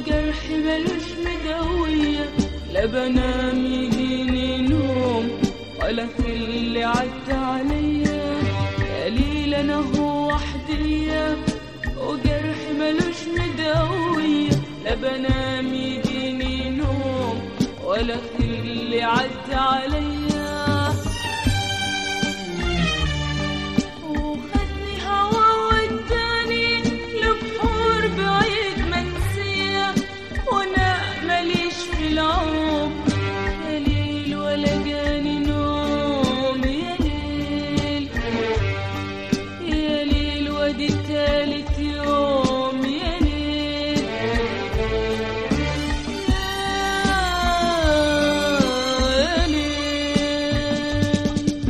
وجرحي ملوش مدوية لا بنام يجيني نوم ولا في اللي عدى عليا قليل انا هو وحدية وجرحي ملوش مدوية لا بنام يجيني نوم ولا في اللي عدى عليا وخدني هوا وداني لبحور بعيد منسية وانا ماليش في العمر يا ليل ولا جاني نوم يا ليل يا ليل وادي تالت يوم يا ليل يا ليل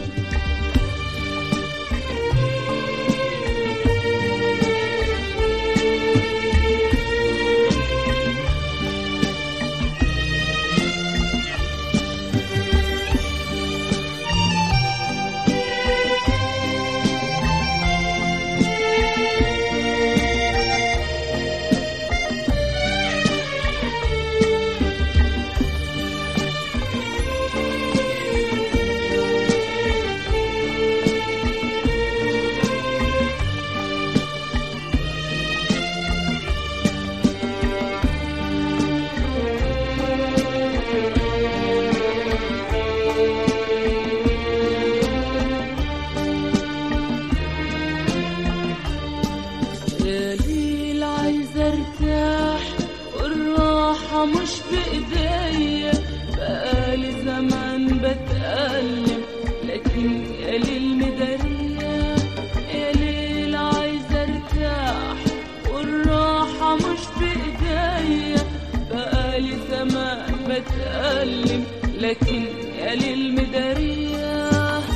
يا ليل عايزة ارتاح والراحة مش بإيديا بقالي زمان بتألم لكن يا ليل مدارية يا ليل عايزة ارتاح والراحة مش بإيديا بقالي زمان بتألم لكن يا ليل مدارية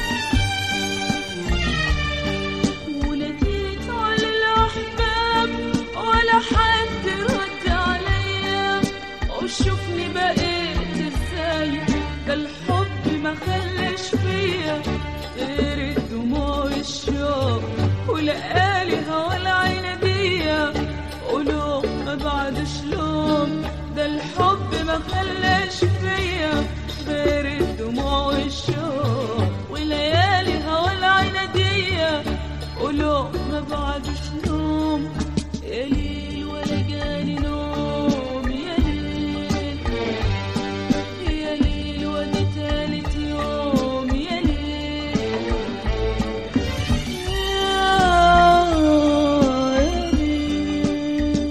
وناديت على الأحباب ولا حد رد عليا وشوفني بقيت ازاي ده الحب ما خلاش فيا غير الدموع والشوق ولقالي هوا العين ديا قلوب ما بعدش لوم ده الحب ما خلاش فيا غير الدموع والشوق وليالي هوا العين ديا قلوب ما بعدش نوم يا ليل ولا جاني نوم يا ليل يا ليل ودي تالت يوم يا ليل يا ليل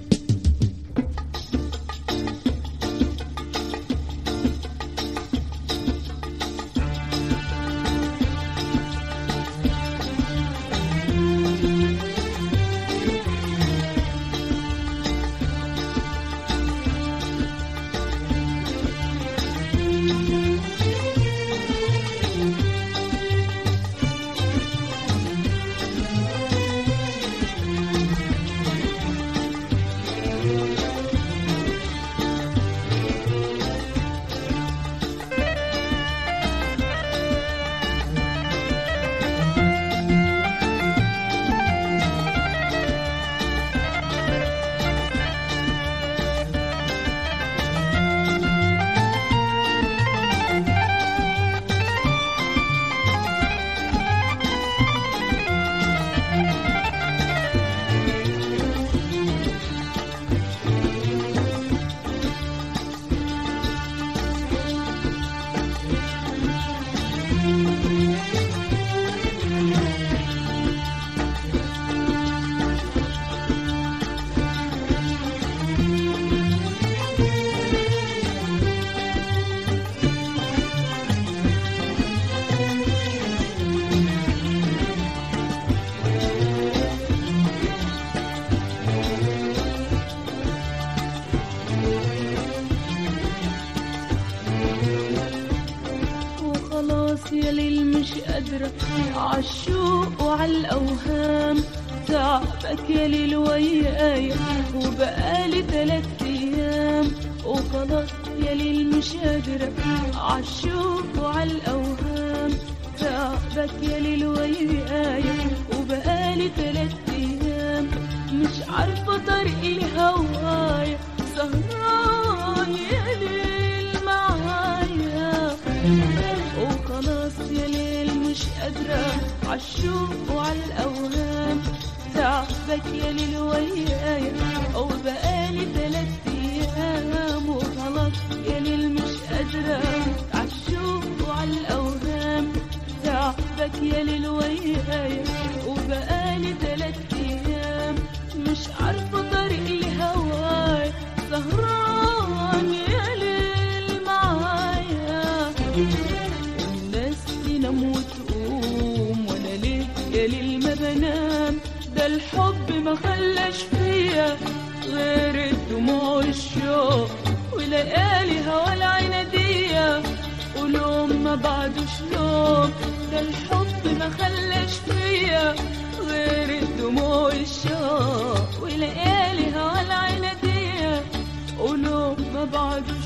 يا ليل مش قادرة عالشوق وعالأوهام تعبك يا ليل ويايا وبقالي تلات أيام وخلاص يا ليل مش قادرة عالشوق وعالأوهام تعبك يا ليل ويايا وبقالي تلات أيام مش عارفة طريق الهوايا عالشوق وعالأوهام تعبك يا ليل ويايا أو بقالي تلات أيام وخلاص يا ليل مش قادرة عالشوق وعالأوهام تعبك يا ليل ويايا وبقالي تلات أيام مش عارفة طريق لهواي سهران يا ليل معايا الناس تنام وتقوم وانا ليه يا ليل ما بنام ده الحب ما خلاش فيا غير الدموع والشوق وليالي هوا العنادية ولوم ما بعدوش لوم ده الحب ما خلاش فيا غير الدموع والشوق وليالي هوا العنادية ولوم ما بعدوش